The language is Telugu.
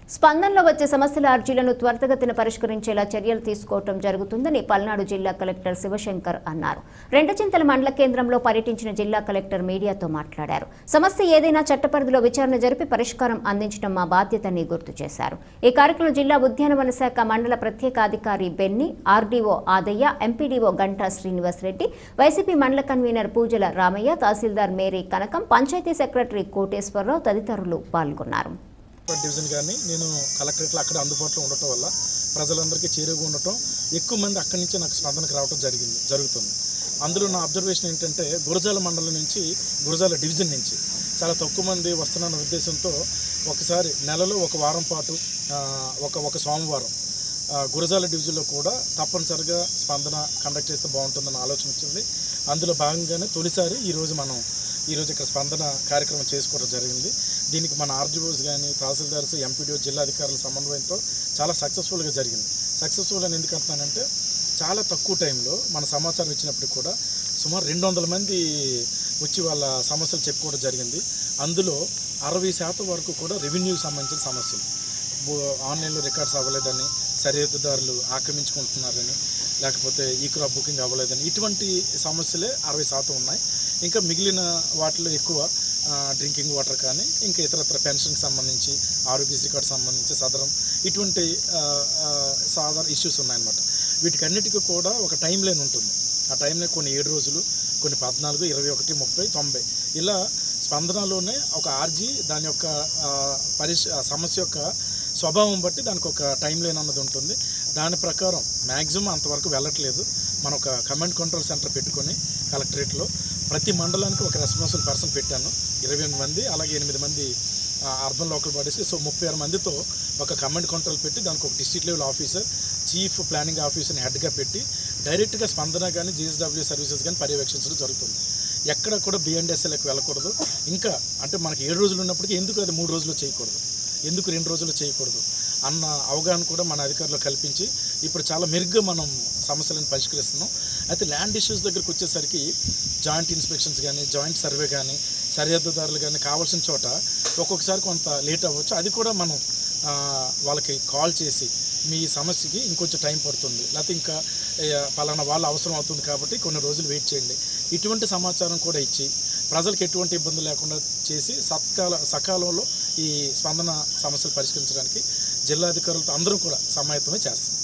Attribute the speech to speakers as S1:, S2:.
S1: స్పందనలో వచ్చే సమస్యల అర్జీలను త్వరితగతిన పరిష్కరించేలా చర్యలు తీసుకోవటం జరుగుతుందని పల్నాడు జిల్లా కలెక్టర్ శివశంకర్ అన్నారు రెండచింతల మండల కేంద్రంలో పర్యటించిన జిల్లా కలెక్టర్ మీడియాతో మాట్లాడారు సమస్య ఏదైనా చట్టపరిధిలో విచారణ జరిపి పరిష్కారం అందించడం మా బాధ్యతని గుర్తు చేశారు ఈ కార్యక్రమం జిల్లా ఉద్యానవన శాఖ మండల ప్రత్యేకాధికారి బెన్ని ఆర్డీఓ ఆదయ్య ఎంపీడీఓ గంటా శ్రీనివాసరెడ్డి వైసీపీ మండల convener Poojala Ramayya tahsildar Mary Kanakam panchayat secretary Koteswara Rao తదితరులు పాల్గొన్నారు
S2: డివిజన్ కానీ నేను కలెక్టరేట్లో అక్కడ అందుబాటులో ఉండటం వల్ల ప్రజలందరికీ చేరువుగా ఉండటం ఎక్కువ మంది అక్కడి నుంచి నాకు స్పందనకు రావడం జరిగింది జరుగుతుంది అందులో నా అబ్జర్వేషన్ ఏంటంటే గురజాల మండలం నుంచి గురజాల డివిజన్ నుంచి చాలా తక్కువ మంది వస్తున్న ఉద్దేశంతో ఒకసారి నెలలో ఒక వారం పాటు ఆ, ఒక ఒక సోమవారం ఆ, గురజాల డివిజన్లో కూడా తప్పనిసరిగా స్పందన కండక్ట్ చేస్తే బాగుంటుందన్న ఆలోచన వచ్చింది అందులో భాగంగానే తొలిసారి ఈరోజు మనం ఈరోజు ఇక్కడ స్పందన కార్యక్రమం చేసుకోవడం జరిగింది దీనికి మన ఆర్డీఓస్ కానీ తహసీల్దార్స్ ఎంపీడీఓ జిల్లా అధికారుల సమన్వయంతో చాలా సక్సెస్ఫుల్గా జరిగింది సక్సెస్ఫుల్ అని ఎందుకు అంటున్నానంటే చాలా తక్కువ టైంలో మన సమాచారం ఇచ్చినప్పుడు కూడా సుమారు రెండు వందల మంది వచ్చి వాళ్ళ సమస్యలు చెప్పుకోవడం జరిగింది అందులో అరవై శాతం వరకు కూడా రెవెన్యూకి సంబంధించిన సమస్యలు బు- ఆన్లైన్లో రికార్డ్స్ అవ్వలేదని సరిహద్దుదారులు ఆక్రమించుకుంటున్నారని లేకపోతే ఈ క్రాప్ బుకింగ్ అవ్వలేదని ఇటువంటి సమస్యలే అరవై శాతం ఉన్నాయి ఇంకా మిగిలిన వాటిలో ఎక్కువ ఆ, డ్రింకింగ్ వాటర్ కానీ ఇంకా ఇతరత్ర పెన్షన్కి సంబంధించి ఆరోగ్యశ్రీ కార్డు సంబంధించి సదరం ఇటువంటి ఆ, ఆ, సాధారణ ఇష్యూస్ ఉన్నాయన్నమాట వీటికన్నిటికీ కూడా ఒక టైం లైన్ ఉంటుంది ఆ టైం లైన్ కొన్ని ఏడు రోజులు కొన్ని పద్నాలుగు ఇరవై ఒకటి ముప్పై తొంభై ఇలా స్పందనలోనే ఒక ఆర్జీ దాని యొక్క ఆ, పరిశ ఆ సమస్య యొక్క స్వభావం బట్టి దానికి ఒక టైం లైన్ అన్నది ఉంటుంది దాని ప్రకారం మ్యాక్సిమం అంతవరకు వెళ్ళట్లేదు మనం ఒక కమాండ్ కంట్రోల్ సెంటర్ పెట్టుకొని కలెక్టరేట్లో ప్రతి మండలానికి ఒక రెస్పాన్సిబుల్ పర్సన్ పెట్టాను ఇరవై ఎనిమిది మంది అలాగే ఎనిమిది మంది ఆ, అర్బన్ లోకల్ బాడీస్కి సో ముప్పై ఆరు మందితో ఒక కమాండ్ కంట్రోల్ పెట్టి దానికి ఒక district level officer chief planning ఆఫీసర్ని హెడ్గా పెట్టి డైరెక్ట్గా స్పందన కానీ జిఎస్డబ్ల్యూ సర్వీసెస్ కానీ పర్యవేక్షించడం జరుగుతుంది ఎక్కడ కూడా బిఎండ్ఎస్ఎల్కి వెళ్ళకూడదు ఇంకా అంటే మనకి ఏడు రోజులు ఉన్నప్పటికీ ఎందుకు అది మూడు రోజులు చేయకూడదు ఎందుకు రెండు రోజులు చేయకూడదు అన్న అవగాహన కూడా మన అధికారులు కల్పించి ఇప్పుడు చాలా మెరుగ్గా మనం సమస్యలను పరిష్కరిస్తున్నాం అయితే ల్యాండ్ ఇష్యూస్ దగ్గరికి వచ్చేసరికి జాయింట్ ఇన్స్పెక్షన్స్ కానీ జాయింట్ సర్వే కానీ సరిహద్దుదారులు కానీ కావాల్సిన చోట ఒక్కొక్కసారి కొంత లేట్ అవ్వచ్చు అది కూడా మనం ఆ, వాళ్ళకి కాల్ చేసి మీ సమస్యకి ఇంకొంచెం టైం పడుతుంది లేకపోతే ఇంకా ఏ, పలానా వాళ్ళు అవసరం అవుతుంది కాబట్టి కొన్ని రోజులు వెయిట్ చేయండి ఇటువంటి సమాచారం కూడా ఇచ్చి ప్రజలకు ఎటువంటి ఇబ్బంది లేకుండా చేసి సత్కాల సకాలంలో ఈ స్పందన సమస్యలు పరిష్కరించడానికి జిల్లా అధికారులతో అందరూ కూడా సమాయత్తమే చేస్తారు